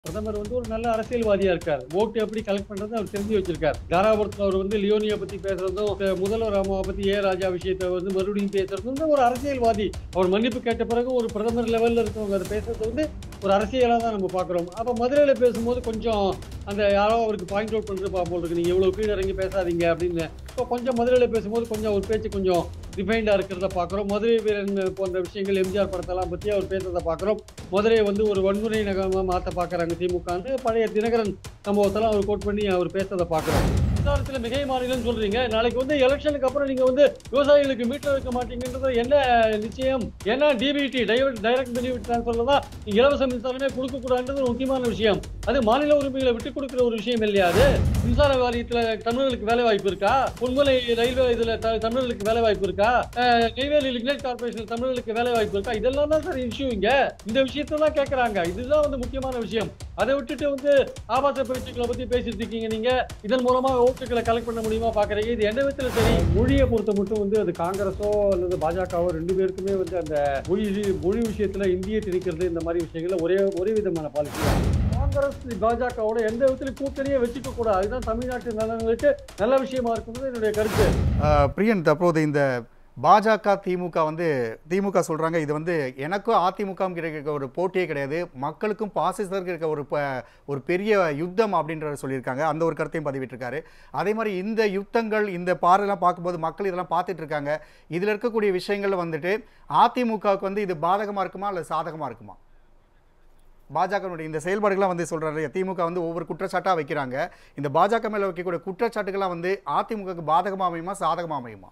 பிரதமர் வந்து ஒரு நல்ல அரசியல்வாதியா இருக்கார் ஓட்டு எப்படி கலெக்ட் பண்றது அவர் தெரிஞ்சு வச்சிருக்கார் தாராபுரத்தில் அவர் வந்து லியோனியா பத்தி பேசுறதும் அஹ் முதல்வர் அம்மாவை பத்தி ஏ ராஜா விஷயத்தை வந்து மறுபடியும் பேசுறதும் வந்து ஒரு அரசியல்வாதி அவர் மன்னிப்பு கேட்ட பிறகு ஒரு பிரதமர் லெவல்ல இருக்கவங்க அதை பேசுறது வந்து ஒரு அரசியலா தான் நம்ம பாக்குறோம் அப்ப மதுரையில பேசும்போது கொஞ்சம் அந்த யாரோ அவருக்கு பாயிண்ட் அவுட் பண்றது போல் இருக்கு நீங்க இவ்வளவு கீழே இறங்கி பேசாதீங்க அப்படின்னு இப்போ கொஞ்சம் மதுரையில பேசும்போது கொஞ்சம் ஒரு பேச்சு கொஞ்சம் ரிஃபைண்டா இருக்கிறத பாக்குறோம் மதுரை வீரன் போன்ற விஷயங்கள் எம்ஜிஆர் படத்தெல்லாம் பத்தி அவர் பேசுறதை பாக்குறோம் மதுரையை வந்து ஒரு வன்முறை நகரமா மாத்த பாக்குறாங்க திமுக பழைய தினகரன் சம்பவத்தெல்லாம் அவர் கோட் பண்ணி அவர் பேசுறதை பாக்குறோம் விசாரத்துல மிகை மாநிலம் சொல்றீங்க நாளைக்கு வந்து எலெக்ஷனுக்கு அப்புறம் நீங்க வந்து விவசாயிகளுக்கு மீட்டர் வைக்க மாட்டீங்கன்றது என்ன நிச்சயம் ஏன்னா டிபிடி டைரக்ட் பெனிஃபிட் டிரான்ஸ்ஃபர்ல தான் நீங்க இலவச மின்சாரமே கொடுக்க கூடாதுன்றது ஒரு முக்கியமான விஷயம் அது மாநில உரிமைகளை விட்டு கொடுக்கிற ஒரு விஷயம் இல்லையா அது மின்சார வாரியத்துல தமிழர்களுக்கு வேலை வாய்ப்பு இருக்கா பொன்மலை ரயில்வே இதுல த- தமிழர்களுக்கு வேலை வாய்ப்பு இருக்கா அஹ், நெய்வேலி லிக்னைட் கார்பரேஷன் தமிழர்களுக்கு வேலை வாய்ப்பு இருக்கா இதெல்லாம் தான் சார் இஷ்யூ இங்க இந்த விஷயத்தான் கேக்குறாங்க இதுதான் வந்து முக்கியமான விஷயம் அதை விட்டுட்டு வந்து ஆபாச பேச்சுக்களை பத்தி பேசிட்டு இருக்கீங்க நீங்க இதன் மூலமா ஓட்டுகளை கலெக்ட் பண்ண முடியுமா பாக்குறீங்க இது எந்த விதத்துல சரி மொழியை பொறுத்த மட்டும் வந்து அது காங்கிரஸோ அல்லது பாஜகவோ ரெண்டு பேருக்குமே வந்து அந்த மொழி மொழி விஷயத்துல இந்திய திணிக்கிறது இந்த மாதிரி விஷயங்கள்ல ஒரே ஒரே விதமான பாலிசி காங்கிரஸ் பாஜகவோட எந்த விதத்திலும் கூட்டணியே வச்சுக்க கூடாது அதுதான் தமிழ்நாட்டு நலன்களுக்கு நல்ல விஷயமா இருக்கும்னு என்னுடைய கருத்து அஹ், பிரியன் தற்போது இந்த பாஜக திமுக வந்து திமுக சொல்றாங்க இது வந்து எனக்கும் அதிமுகவும் இருக்க ஒரு போட்டியே கிடையாது மக்களுக்கும் பாசிசருக்கு இருக்க ஒரு ப- ஒரு பெரிய யுத்தம் அப்படின்றத சொல்லியிருக்காங்க அந்த ஒரு கருத்தையும் பதிவிட்டிருக்காரு அதே மாதிரி இந்த யுத்தங்கள் இந்த பார்வைலாம் பார்க்கும்போது மக்கள் இதெல்லாம் பார்த்துட்டு இருக்காங்க இதில் இருக்கக்கூடிய விஷயங்கள் வந்துட்டு அதிமுகவுக்கு வந்து இது பாதகமாக இருக்குமா அல்லது சாதகமாக இருக்குமா பாஜகனுடைய இந்த செயல்பாடுகள்லாம் வந்து சொல்றாரு திமுக வந்து ஒவ்வொரு குற்றச்சாட்டாக வைக்கிறாங்க இந்த பாஜக மேலே வைக்கக்கூடிய குற்றச்சாட்டுகள்லாம் வந்து அதிமுகவுக்கு பாதகமாக அமையுமா சாதகமாக அமையுமா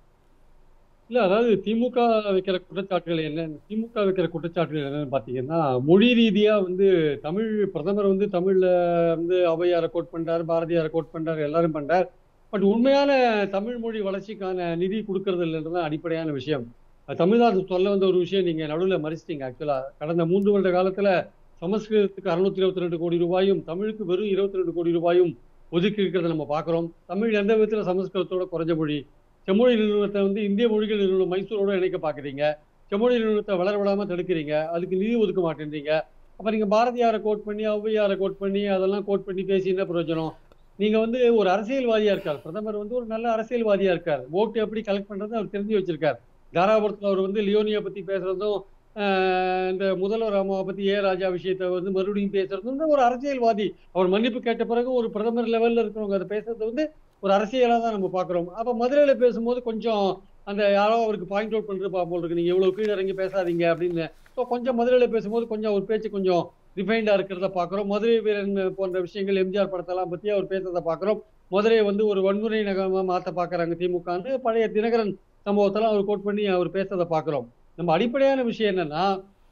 இல்ல அதாவது திமுக வைக்கிற குற்றச்சாட்டுகள் என்ன திமுக வைக்கிற குற்றச்சாட்டுகள் என்னன்னு பாத்தீங்கன்னா மொழி ரீதியா வந்து தமிழ் பிரதமர் வந்து தமிழ்ல வந்து ஔவையாரை கோட் பண்றாரு பாரதியாரை கோட் பண்றாரு எல்லாரும் பண்றார் பட் உண்மையான தமிழ் மொழி வளர்ச்சிக்கான நிதி கொடுக்கறது இல்லைன்றதுதான் அடிப்படையான விஷயம் அது தமிழ்நாடு சொல்ல வந்த ஒரு விஷயம் நீங்க நடுவில் மறைச்சிட்டீங்க ஆக்சுவலா கடந்த மூன்று வருட காலத்துல சமஸ்கிருதத்துக்கு அறுநூத்தி இருபத்தி ரெண்டு கோடி ரூபாயும் தமிழுக்கு வெறும் இருபத்தி ரெண்டு கோடி ரூபாயும் ஒதுக்கி இருக்கிறத நம்ம பார்க்கிறோம் தமிழ் எந்த விதத்துல சமஸ்கிருதத்தோட குறைஞ்ச மொழி செம்மொழி நிறுவனத்தை வந்து இந்திய மொழிகள் நிறுவனம் மைசூரோட இணைக்க பாக்குறீங்க செம்மொழி நிறுவனத்தை வளர விடாம தடுக்கிறீங்க அதுக்கு நிதி ஒதுக்க மாட்டேன்றீங்க அப்ப நீங்க பாரதியாரை கோட் பண்ணி ஔவையாரை கோட் பண்ணி அதெல்லாம் கோட் பண்ணி பேசி என்ன பிரயோஜனம் நீங்க வந்து ஒரு அரசியல்வாதியா இருக்கார் பிரதமர் வந்து ஒரு நல்ல அரசியல்வாதியா இருக்கார் ஓட்டு எப்படி கலெக்ட் பண்றது அவர் தெரிஞ்சு வச்சிருக்கார் தாராபுரத்துல அவர் வந்து லியோனியா பத்தி பேசுறதும் ஆஹ் இந்த முதல்வர் அம்மாவை பத்தி ஏ ராஜா விஷயத்தை வந்து மறுபடியும் பேசுறதும் வந்து ஒரு அரசியல்வாதி அவர் மன்னிப்பு கேட்ட பிறகு ஒரு பிரதமர் லெவல்ல இருக்கிறவங்க அதை பேசுறது வந்து ஒரு அரசியலா தான் நம்ம பாக்குறோம் அப்ப மதுரையில பேசும்போது கொஞ்சம் அந்த யாரோ அவருக்கு பாயிண்ட் அவுட் பண்றது போல் இருக்கு நீங்க இவ்வளவு கீழே இறங்கி பேசாதீங்க அப்படின்னு ஸோ கொஞ்சம் மதுரையில பேசும்போது கொஞ்சம் ஒரு பேச்சு கொஞ்சம் ரிஃபைண்டா இருக்கிறத பாக்குறோம் மதுரை வீரன் போன்ற விஷயங்கள் எம்ஜிஆர் படத்தெல்லாம் பத்தி அவர் பேசுறதை பாக்குறோம் மதுரையை வந்து ஒரு வன்முறை நகரமா மாத்த பாக்குறாங்க திமுக பழைய தினகரன் சம்பவத்தெல்லாம் அவர் கோட் பண்ணி அவர் பேசுறதை பாக்குறோம் நம்ம அடிப்படையான விஷயம் என்னன்னா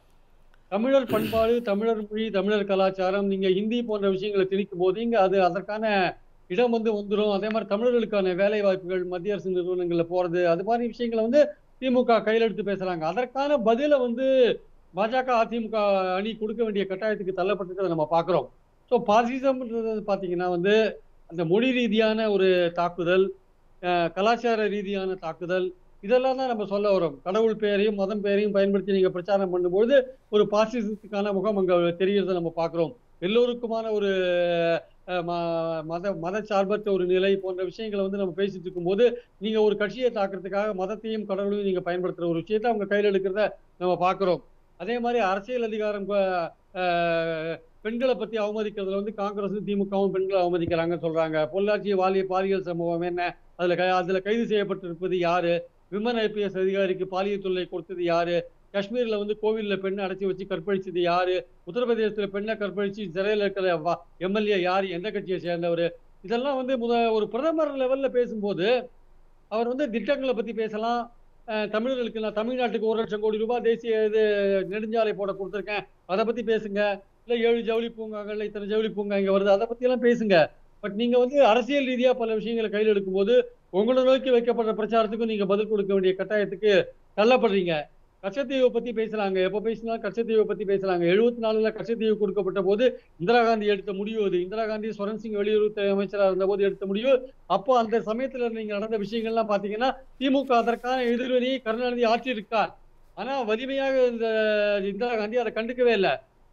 தமிழர் பண்பாடு தமிழர் மொழி தமிழர் கலாச்சாரம் நீங்க ஹிந்தி போன்ற விஷயங்களை திணிக்கும் போது இங்க அது அதற்கான இடம் வந்து வந்துடும் அதே மாதிரி தமிழர்களுக்கான வேலை வாய்ப்புகள் மத்திய அரசு நிறுவனங்கள்ல போறது அது மாதிரி விஷயங்களை வந்து திமுக கையில் எடுத்து பேசுறாங்க அதற்கான பதில வந்து பாஜக அதிமுக அணி கொடுக்க வேண்டிய கட்டாயத்துக்கு தள்ளப்பட்டிருக்கிறத நம்ம பாக்குறோம் ஸோ பாசிசம்ன்றது பாத்தீங்கன்னா வந்து அந்த மொழி ரீதியான ஒரு தாக்குதல் அஹ் கலாச்சார ரீதியான தாக்குதல் இதெல்லாம் தான் நம்ம சொல்ல வரோம் கடவுள் பெயரையும் மதம் பெயரையும் பயன்படுத்தி நீங்க பிரச்சாரம் பண்ணும்போது ஒரு பாசிசத்துக்கான முகம் அங்க தெரியறதை நம்ம பார்க்கிறோம் எல்லோருக்குமான ஒரு அஹ், ம- மத மதச்சார்பற்ற ஒரு நிலை போன்ற விஷயங்களை வந்து நம்ம பேசிட்டு இருக்கும்போது நீங்க ஒரு கட்சியை தாக்குறதுக்காக மதத்தையும் கடவுளையும் நீங்க பயன்படுத்துற ஒரு விஷயத்தை அவங்க கையில் எடுக்கிறத நம்ம பார்க்கிறோம் அதே மாதிரி அரசியல் அதிகாரம் கொ- அஹ், பெண்களை பத்தி அவமதிக்கிறதுல வந்து காங்கிரஸும் திமுகவும் பெண்களை அவமதிக்கிறாங்கன்னு சொல்றாங்க பொள்ளாச்சி வாலிய பாலியல் சம்பவம் என்ன அதுல கை- அதுல கைது செய்யப்பட்டிருப்பது யாரு விமன் ஐபிஎஸ் அதிகாரிக்கு பாலியல் தொல்லை கொடுத்தது யாரு காஷ்மீர்ல வந்து கோவில்ல பெண்ணை அடைச்சி வச்சு கற்பழிச்சது யாரு உத்தரப்பிரதேசத்துல பெண்ணை கற்பழிச்சு சிறையில் இருக்கிற எம்எல்ஏ யாரு எந்த கட்சியை சேர்ந்தவர் இதெல்லாம் வந்து முத ஒரு பிரதமர் லெவல்ல பேசும்போது அவர் வந்து திட்டங்களை பத்தி பேசலாம் அஹ் தமிழர்களுக்கு நான் தமிழ்நாட்டுக்கு ஒரு லட்சம் கோடி ரூபாய் தேசிய இது நெடுஞ்சாலை போட கொடுத்துருக்கேன் அதை பத்தி பேசுங்க இல்ல ஏழு ஜவுளி பூங்காங்கள்ல இத்தனை ஜவுளி பூங்கா இங்க வருது அதை பத்தி எல்லாம் பேசுங்க பட் நீங்க வந்து அரசியல் ரீதியா பல விஷயங்களை கையில் எடுக்கும்போது உங்களை நோக்கி வைக்கப்படுற பிரச்சாரத்துக்கும் நீங்க பதில் கொடுக்க வேண்டிய கட்டாயத்துக்கு தள்ளப்படுறீங்க கச்சத்தீவை பத்தி பேசுறாங்க எப்ப பேசினாலும் கச்சத்தீவை பத்தி பேசுறாங்க எழுபத்தி நாலுல கச்சத்தீவு கொடுக்கப்பட்ட போது இந்திரா காந்தி எடுத்த முடிவு அது இந்திரா காந்தி சுரன் சிங் வெளியுறவுத்துறை அமைச்சராக இருந்த போது எடுத்த முடிவு அப்போ அந்த சமயத்துல நீங்க நடந்த விஷயங்கள்லாம் பாத்தீங்கன்னா திமுக அதற்கான எதிர்வினையை கருணாநிதி ஆற்றியிருக்கார் ஆனா வலிமையாக இந்த இந்திரா காந்தி அதை கண்டுக்கவே இல்லை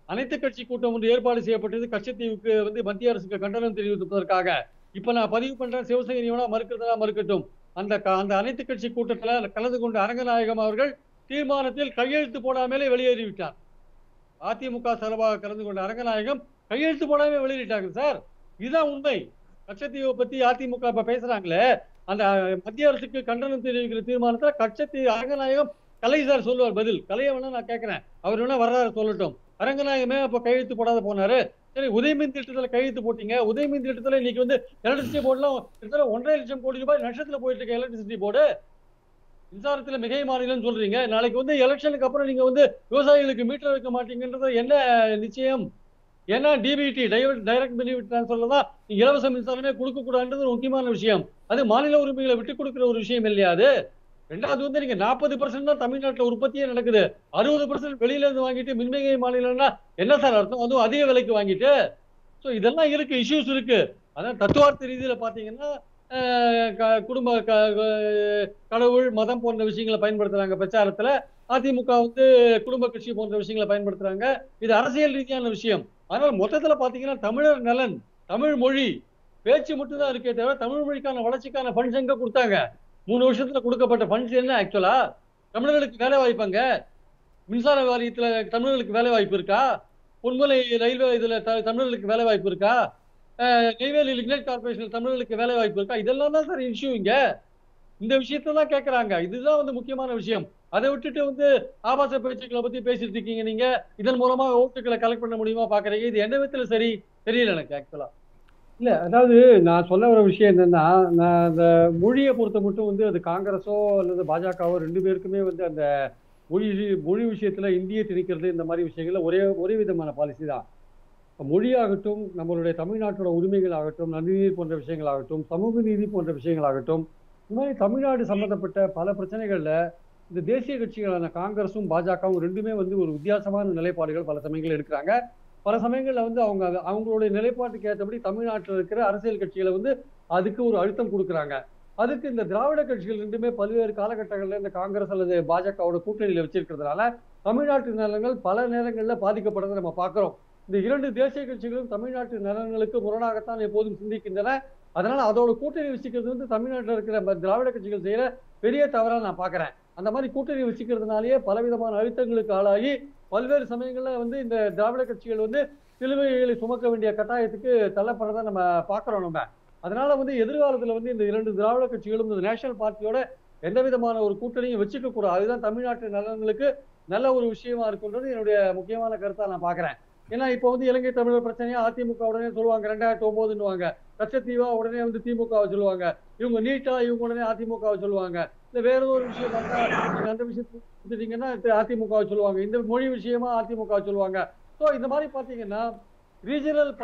அனைத்து கட்சி கூட்டம் ஒன்று ஏற்பாடு செய்யப்பட்டது கச்சத்தீவுக்கு வந்து மத்திய அரசுக்கு கண்டனம் தெரிவிப்பதற்காக இப்ப நான் பதிவு பண்றேன் சிவசேனை இவனா மறுக்கிறதா மறுக்கட்டும் அந்த க- அந்த அனைத்து கட்சி கூட்டத்துல கலந்து கொண்ட அரங்கநாயகம் அவர்கள் தீர்மானத்தில் கையெழுத்து போடாமலே வெளியேறிவிட்டார் அதிமுக சார்பாக கலந்து கொண்ட அரங்கநாயகம் கையெழுத்து போடாமலே வெளியேறிட்டாங்க சார் இதுதான் உண்மை கச்சத்தீவை பத்தி அதிமுக இப்ப பேசுறாங்களே அந்த அஹ், மத்திய அரசுக்கு கண்டனம் தெரிவிக்கிற தீர்மானத்துல கச்சத்தீவு அரங்கநாயகம் கலை சார் சொல்லுவார் பதில் கலையை வேணா நான் கேட்கிறேன் அவர் வேணா வர்றாரு சொல்லட்டும் அரங்கநாயகமே அப்ப கையெழுத்து போடாத போனாரு சரி உதயமின் திட்டத்துல கையெழுத்து போட்டீங்க உதயமின் திட்டத்துல இன்னைக்கு வந்து எலக்ட்ரிசிட்டி போர்டுலாம் கிட்டத்தட்ட ஒன்றரை லட்சம் கோடி ரூபாய் நஷ்டத்துல போயிட்டு இருக்க எலக்ட்ரிசிட்டி போர்டு மின்சாரத்துல மிகை மாநிலம் சொல்றீங்க நாளைக்கு வந்து எலெக்ஷனுக்கு அப்புறம் நீங்க வந்து விவசாயிகளுக்கு மீட்டர் வைக்க மாட்டீங்கன்றது என்ன நிச்சயம் ஏன்னா டிபிடி டைரக்ட் பெனிஃபிட் டிரான்ஸ்ஃபர்ல தான் நீங்க இலவச மின்சாரமே கொடுக்க கூடாதுன்றது ஒரு முக்கியமான விஷயம் அது மாநில உரிமைகளை விட்டு கொடுக்கிற ஒரு விஷயம் இல்லையா அது ரெண்டாவது வந்து நீங்க நாற்பது பர்சன்ட் தான் தமிழ்நாட்டுல உற்பத்தியே நடக்குது அறுபது பர்சன்ட் வெளியில இருந்து வாங்கிட்டு மின்மிகை மாநிலம்னா என்ன சார் அர்த்தம் அதுவும் அதிக விலைக்கு வாங்கிட்டு ஸோ இதெல்லாம் இருக்கு இஷ்யூஸ் இருக்கு அதான் தத்துவார்த்த ரீதியில பாத்தீங்கன்னா அஹ், க- குடும்ப க- க- கடவுள் மதம் போன்ற விஷயங்களை பயன்படுத்துறாங்க பிரச்சாரத்துல அதிமுக வந்து குடும்ப கட்சி போன்ற விஷயங்களை பயன்படுத்துறாங்க இது அரசியல் ரீதியான விஷயம் அதனால மொத்தத்துல பாத்தீங்கன்னா தமிழர் நலன் தமிழ் மொழி பேச்சு மட்டும் தான் இருக்கே தவிர தமிழ் மொழிக்கான வளர்ச்சிக்கான ஃபண்ட்ஸ் எங்க கொடுத்தாங்க மூணு வருஷத்துல கொடுக்கப்பட்ட ஃபண்ட்ஸ் என்ன ஆக்சுவலா தமிழர்களுக்கு வேலை வாய்ப்பாங்க மின்சார வாரியத்துல தமிழர்களுக்கு வேலை வாய்ப்பு இருக்கா பொன்மலை ரயில்வே இதுல த- தமிழர்களுக்கு வேலை வாய்ப்பு இருக்கா அஹ், நெய்வேலி லிக்னைட் கார்பரேஷன் தமிழர்களுக்கு வேலை வாய்ப்பு இருக்கா இதெல்லாம் தான் சார் இஷ்யூ இங்க இந்த விஷயத்தை தான் கேட்கறாங்க இதுதான் வந்து முக்கியமான விஷயம் அதை விட்டுட்டு வந்து ஆபாச பேச்சுக்களை பத்தி பேசிட்டு இருக்கீங்க நீங்க இதன் மூலமா ஓட்டுகளை கலெக்ட் பண்ண முடியுமா பாக்குறீங்க இது எந்த விதத்துல சரி தெரியல எனக்கு ஆக்சுவலா இல்ல அதாவது நான் சொல்ல வர விஷயம் என்னன்னா நான் அந்த மொழியை பொறுத்த மட்டும் வந்து அது காங்கிரஸோ அல்லது பாஜகவோ ரெண்டு பேருக்குமே வந்து அந்த மொழி மொழி விஷயத்துல இந்திய திணிக்கிறது இந்த மாதிரி விஷயங்கள்ல ஒரே ஒரே விதமான பாலிசி தான் இப்ப மொழியாகட்டும் நம்மளுடைய தமிழ்நாட்டோட உரிமைகள் ஆகட்டும் நதிநீர் போன்ற விஷயங்கள் ஆகட்டும் சமூக நீதி போன்ற விஷயங்கள் ஆகட்டும் இந்த மாதிரி தமிழ்நாடு சம்பந்தப்பட்ட பல பிரச்சனைகள்ல இந்த தேசிய கட்சிகளான காங்கிரஸும் பாஜகவும் ரெண்டுமே வந்து ஒரு வித்தியாசமான நிலைப்பாடுகள் பல சமயங்கள் எடுக்கிறாங்க பல சமயங்கள்ல வந்து அவங்க அது- அவங்களுடைய நிலைப்பாட்டுக்கு ஏற்றபடி தமிழ்நாட்டில் இருக்கிற அரசியல் கட்சிகளை வந்து அதுக்கு ஒரு அழுத்தம் கொடுக்குறாங்க அதுக்கு இந்த திராவிட கட்சிகள் ரெண்டுமே பல்வேறு காலகட்டங்களில் இந்த காங்கிரஸ் அல்லது பாஜகவோட கூட்டணியில வச்சிருக்கிறதுனால தமிழ்நாட்டு நலன்கள் பல நேரங்களில் பாதிக்கப்படுறதை நம்ம பார்க்கிறோம் இந்த இரண்டு தேசிய கட்சிகளும் தமிழ்நாட்டு நலன்களுக்கு முரணாகத்தான் எப்போதும் சிந்திக்கின்றன அதனால அதோட கூட்டணி வச்சுக்கிறது வந்து தமிழ்நாட்டில் இருக்கிற ம- திராவிட கட்சிகள் செய்யற பெரிய தவறா நான் பார்க்கிறேன் அந்த மாதிரி கூட்டணி வச்சுக்கிறதுனாலேயே பலவிதமான அழுத்தங்களுக்கு ஆளாகி பல்வேறு சமயங்கள்ல வந்து இந்த திராவிட கட்சிகள் வந்து சிலுவைகளை சுமக்க வேண்டிய கட்டாயத்துக்கு தள்ளப்படுறதை நம்ம பார்க்கிறோம் நம்ம அதனால வந்து எதிர்காலத்துல வந்து இந்த இரண்டு திராவிட கட்சிகளும் இந்த நேஷனல் பார்ட்டியோட எந்த விதமான ஒரு கூட்டணியும் வச்சுக்க கூடாது அதுதான் தமிழ்நாட்டு நலன்களுக்கு நல்ல ஒரு விஷயமா இருக்குன்றது என்னுடைய முக்கியமான கருத்தா நான் பார்க்கிறேன் ஏன்னா இப்போ வந்து இலங்கை தமிழர் பிரச்சனையா அதிமுக உடனே சொல்லுவாங்க ரெண்டாயிரத்தி ஒன்பதுன்னுவாங்க கச்சத்தீவா உடனே வந்து திமுகவை சொல்லுவாங்க இவங்க நீட்டா இவங்க உடனே அதிமுகவை சொல்லுவாங்க இல்ல வேற ஒரு விஷயம் பார்த்தா நீங்க அந்த விஷயத்தை எடுத்துட்டீங்கன்னா அதிமுகவை சொல்லுவாங்க இந்த மொழி விஷயமா அதிமுகவை சொல்லுவாங்க ஸோ இந்த மாதிரி பாத்தீங்கன்னா ரீஜனல்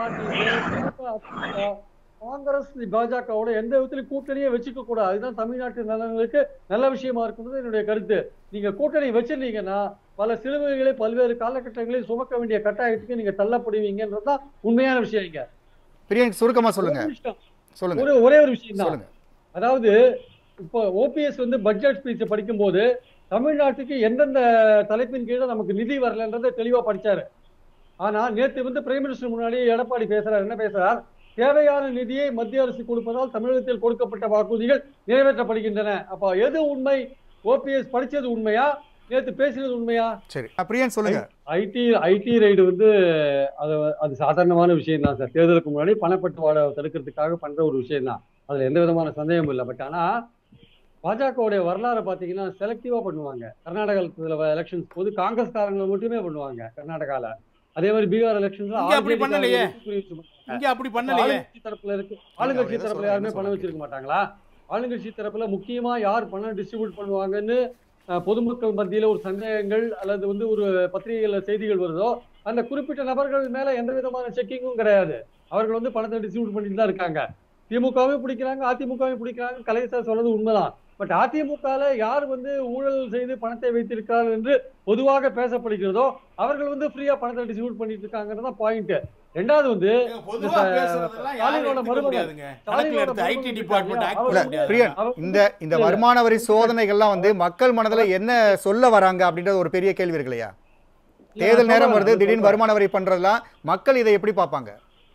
பார்ட்டி காங்கிரஸ் பாஜகவோட எந்த விதத்திலும் கூட்டணியே வச்சுக்க கூடாது அதுதான் தமிழ்நாட்டு நலன்களுக்கு நல்ல விஷயமா இருக்குன்றது என்னுடைய கருத்து நீங்க கூட்டணி வச்சிருந்தீங்கன்னா பல சிலுவைகளை பல்வேறு காலகட்டங்களில் சுமக்க வேண்டிய கட்டாயத்துக்கு நீங்க தள்ளப்படுவீங்கன்றதுதான் உண்மையான விஷயம் இங்க பிரியன் சுருக்கமா சொல்லுங்க ஒரு விஷயம். சொல்லுங்க ஒரு ஒரே ஒரு விஷயம் தான் சொல்லுங்க அதாவது இப்போ ஓபிஎஸ் வந்து பட்ஜெட் ஸ்பீச் படிக்கும்போது தமிழ்நாட்டுக்கு எந்தெந்த தலைப்பின் கீழே நமக்கு நிதி வரலன்றதை தெளிவா படிச்சாரு ஆனா நேத்து வந்து பிரைம் மினிஸ்டர் முன்னாடி எடப்பாடி பேசுறாரு என்ன பேசுறார் தேவையான நிதியை மத்திய அரசு கொடுப்பதால் தமிழகத்தில் கொடுக்கப்பட்ட வாக்குறுதிகள் நிறைவேற்றப்படுகின்றன அப்ப எது உண்மை ஓபிஎஸ் படிச்சது உண்மையா நேத்து பேசினது உண்மையா சரி அஹ், பிரியன் சொல்லுங்க ஐடி ஐடி ரைடு வந்து அது அது சாதாரணமான விஷயம் தான் சார் தேர்தலுக்கு முன்னாடி பணப்பட்டுவாடை தடுக்கிறதுக்காக பண்ற ஒரு விஷயம் தான் அதுல எந்த விதமான சந்தேகமும் இல்லை பட் ஆனா பாஜகவுடைய வரலாறு பாத்தீங்கன்னா செலக்டிவா பண்ணுவாங்க கர்நாடகத்துல எலெக்ஷன்ஸ் போது காங்கிரஸ்காரங்களை மட்டுமே பண்ணுவாங்க கர்நாடகால அதே மாதிரி பீகார் எலெக்ஷன்ஸ்ல இங்க அப்படி பண்ணலையே. ஆளுங்கட்சி இங்க அப்படி பண்ணலையே ஆளுங்கட்சி தரப்புல இருக்கு ஆளுங்கட்சி எதை தரப்புல சொல்றீங்க? யாருமே என்ன பணம் சொல்றீங்க? வச்சிருக்க மாட்டாங்களா ஆளுங்கட்சி தரப்புல முக்கியமா யார் பணம் டிஸ்ட்ரிபியூட் பண்ணுவாங்கன்னு அஹ், பொதுமக்கள் மத்தியில ஒரு சந்தேகங்கள் அல்லது வந்து ஒரு பத்திரிகைகள்ல செய்திகள் வருதோ அந்த குறிப்பிட்ட நபர்கள் மேல எந்த விதமான செக்கிங்கும் கிடையாது அவர்கள் வந்து பணத்தை டிஸ்ட்ரிபியூட் பண்ணிட்டு தான் இருக்காங்க திமுகவையும் பிடிக்கிறாங்க அதிமுகவையும் பிடிக்கிறாங்க கலைஞர் சொல்றது உண்மைதான் பட் அதிமுகல யார் வந்து ஊழல் செய்து பணத்தை வைத்திருக்கிறார்கள் என்று பொதுவாக பேசப்படுகிறதோ அவர்கள் வந்து ஃப்ரீயா பணத்தை டிஸ்ட்ரிபியூட் பண்ணிட்டு இருக்காங்கிறது பாயிண்ட் ரெண்டாவது வந்து பொதுவா இந்த பேசுறதெல்லாம் யாரும் ஸ்டாலினோட எடுத்துக்க மருமகன். முடியாதுங்க கணக்குல ஸ்டாலினோட எடுத்து ஐடி மருமகன் டிபார்ட்மெண்ட் ஆக்ட் அவர் பண்ண இல்ல, முடியாது பிரியன் அவர் இந்த இந்த வருமான வரி சோதனைகள்லாம் வந்து மக்கள் மனதுல என்ன சொல்ல வராங்க அப்படின்றது ஒரு பெரிய கேள்வி இருக்கு இல்லையா தேர்தல் நான் நேரம் வருது சொல்றேன், திடீர்னு சொல்றேன். வருமான வரி பண்றதெல்லாம் மக்கள் இதை எப்படி பார்ப்பாங்க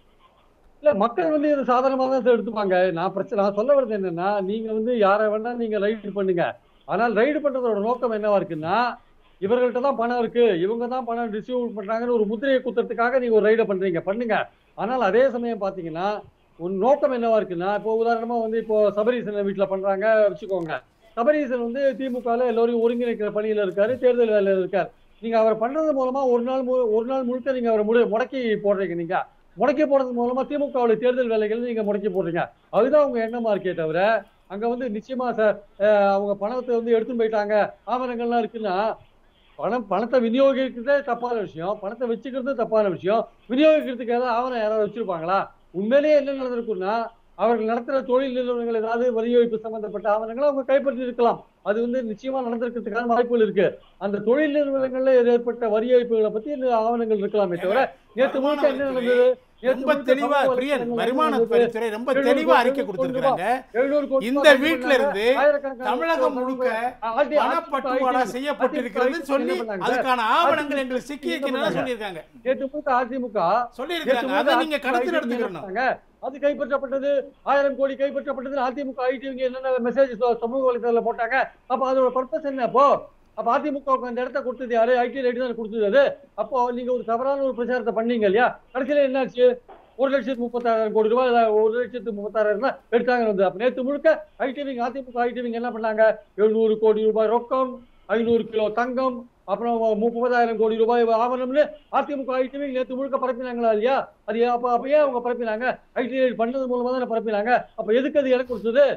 இல்ல மக்கள் வந்து இது சாதாரணமாக தான் சார் எடுத்துப்பாங்க நான் பிரச்சனை நான் சொல்ல வர்றது என்னன்னா நீங்க வந்து யாரை வேணா நீங்க ரைடு பண்ணுங்க ஆனால் ரைடு பண்றதோட நோக்கம் என்னவா இருக்குன்னா இவர்கள்ட்ட தான் பணம் இருக்கு இவங்க தான் பணம் டிஸ்ட்ரிபியூட் பண்றாங்கன்னு ஒரு முத்திரையை குத்துறதுக்காக நீங்க ஒரு ரைடை பண்றீங்க பண்ணுங்க ஆனால் அதே சமயம் பாத்தீங்கன்னா உன் நோக்கம் என்னவா இருக்குன்னா இப்போ உதாரணமா வந்து இப்போ சபரீசன் வீட்டுல பண்றாங்க வச்சுக்கோங்க சபரீசன் வந்து திமுகல எல்லோரையும் ஒருங்கிணைக்கிற பணியில இருக்காரு தேர்தல் வேலையில இருக்காரு நீங்க அவர் பண்றது மூலமா ஒரு நாள் மு- ஒரு நாள் முழுக்க நீங்க அவரை முடி- முடக்கி போடுறீங்க நீங்க முடக்கி போடுறது மூலமா திமுகவுடைய தேர்தல் வேலைகள் நீங்க முடக்கி போடுறீங்க அதுதான் உங்க எண்ணமா இருக்கே தவிர அங்க வந்து நிச்சயமா சார் அஹ், அவங்க பணத்தை வந்து எடுத்துன்னு போயிட்டாங்க ஆவணங்கள்லாம் இருக்குன்னா பணம் பணத்தை விநியோகிக்கிறதே தப்பான விஷயம் பணத்தை வச்சுக்கிறது தப்பான விஷயம் விநியோகிக்கிறதுக்கு ஏதாவது ஆவணம் யாராவது வச்சிருப்பாங்களா உண்மையிலேயே என்ன நடந்திருக்குன்னா அவர்கள் நடத்துற தொழில் நிறுவனங்கள் ஏதாவது வரியோய்ப்பு சம்பந்தப்பட்ட ஆவணங்களை அவங்க கைப்பற்றி இருக்கலாம் அது வந்து நிச்சயமா நடந்திருக்கிறதுக்கான வாய்ப்புகள் இருக்கு அந்த தொழில் நிறுவனங்கள்ல ஏற்பட்ட வரி ஏய்ப்புகளை பத்தி இந்த ஆவணங்கள் இருக்கலாமே தவிர நேற்று முழுக்க என்ன நடந்தது நேத்து ரொம்ப முழுக்க தெளிவா சமூக பிரியன் வலைத்தளங்கள்ல வருமான என்ன நடந்தது? வரித்துறை ரொம்ப எழுநூறு தெளிவா கோடி அறிக்கை ரூபாய் கொடுத்திருக்காங்க எழுநூறு கோடி இந்த ரூபாய் வீட்ல பண்ணாங்க. இருந்து ஆயிரக்கணக்கான தமிழகம் முழுக்க ஆதி- பணப்பட்டுவாடா அதிமுக செய்யப்பட்டிருக்கிறது அதிமுக சொல்லி என்ன பண்ணாங்க? அதுக்கான ஆவணங்கள் எங்களுக்கு சிக்கி என்ன இருக்கிறதா பண்ணாங்க? சொல்லியிருக்காங்க நேற்று முழுக்க அதிமுக சொல்லியிருக்காங்க நேற்று அதை முழுக்க நீங்க அதிமுக கணக்கு ஐடி எடுத்துக்கணும் நடத்தினாங்க. அது கைப்பற்றப்பட்டது ஆயிரம் கோடி கைப்பற்றப்பட்டது அதிமுக ஐடிவிங்க என்னென்ன மெசேஜ் சமூக வலைதளத்துல போட்டாங்க அப்ப அதோட பர்பஸ் என்ன அப்போ அப்ப அதிமுகவுக்கு அந்த இடத்த கொடுத்தது யாரு ஐடி ரைடி தான் கொடுத்தது அது அப்போ நீங்க ஒரு தவறான ஒரு பிரச்சாரத்தை பண்ணீங்க இல்லையா கடைசியில என்னாச்சு ஒரு லட்சத்து முப்பத்தாறாயிரம் கோடி ரூபாய் இல்ல ஒரு லட்சத்து முப்பத்தாறாயிரம் தான் எடுத்தாங்க வந்து அப்ப நேற்று முழுக்க ஐடிவிங்க அதிமுக ஐடிவிங்க என்ன பண்ணாங்க எழுநூறு கோடி ரூபாய் ரொக்கம் ஐநூறு கிலோ தங்கம் அப்புறம் முப்பதாயிரம் கோடி ரூபாய் ஆவணம்னு அதிமுக ஐடிவி நேற்று முழுக்க பரப்பினாங்களா இல்லையா அது ஏன் அப்ப அப்ப ஏன் அவங்க பரப்பினாங்க ஐடி பண்ணது மூலமா தானே பரப்பினாங்க அப்ப எதுக்கு அது இடம் கொடுத்தது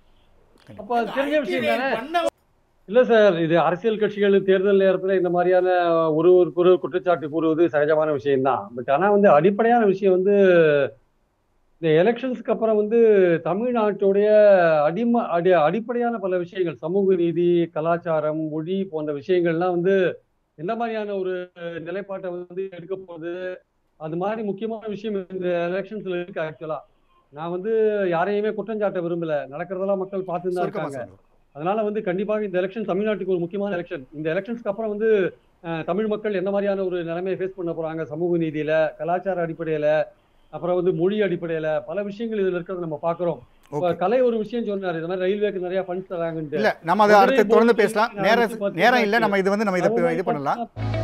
அப்ப அது தெரிஞ்ச விஷயம் தானே பண்ண இல்ல சார் இது அரசியல் கட்சிகள் தேர்தல் நேரத்துல இந்த மாதிரியான ஒரு ஒரு குறு குற்றச்சாட்டு கூறுவது சகஜமான விஷயம்தான் பட் ஆனா வந்து அடிப்படையான விஷயம் வந்து இந்த எலெக்ஷன்ஸ்க்கு அப்புறம் வந்து தமிழ்நாட்டுடைய அடிம அடி அடிப்படையான பல விஷயங்கள் சமூக நீதி கலாச்சாரம் மொழி போன்ற விஷயங்கள்லாம் வந்து எந்த மாதிரியான ஒரு நிலைப்பாட்டை வந்து எடுக்க போகுது அது மாதிரி முக்கியமான விஷயம் இந்த எலெக்ஷன்ஸ்ல இருக்கு ஆக்சுவலா நான் வந்து யாரையுமே குற்றம் சாட்ட விரும்பல நடக்கிறதெல்லாம் மக்கள் பார்த்துட்டு தான் சுருக்கமா இருக்காங்க சொல்லுங்க அதனால வந்து கண்டிப்பாக இந்த எலெக்ஷன் தமிழ்நாட்டுக்கு ஒரு முக்கியமான எலெக்ஷன் இந்த எலெக்ஷன்ஸ்க்கு அப்புறம் வந்து அஹ், தமிழ் மக்கள் என்ன மாதிரியான ஒரு நிலைமையை ஃபேஸ் பண்ண போறாங்க சமூக நீதியில கலாச்சார அடிப்படையில அப்புறம் வந்து மொழி அடிப்படையில பல விஷயங்கள் இதுல இருக்கிறத நம்ம பாக்குறோம் இப்ப ஓகே கலை ஒரு விஷயம் சொன்னாரு இந்த மாதிரி ரயில்வேக்கு நிறைய ஃபண்ட்ஸ் தராங்கன்ட்டு இல்ல நம்ம அதை மதுரை அடுத்து தொடர்ந்து போர்ட் பேசலாம் நான் நேரம் வந்து நேரம் இல்ல பார்த்தீங்கன்னா நம்ம இது வந்து நம்ம இதை அது இது பண்ணலாம்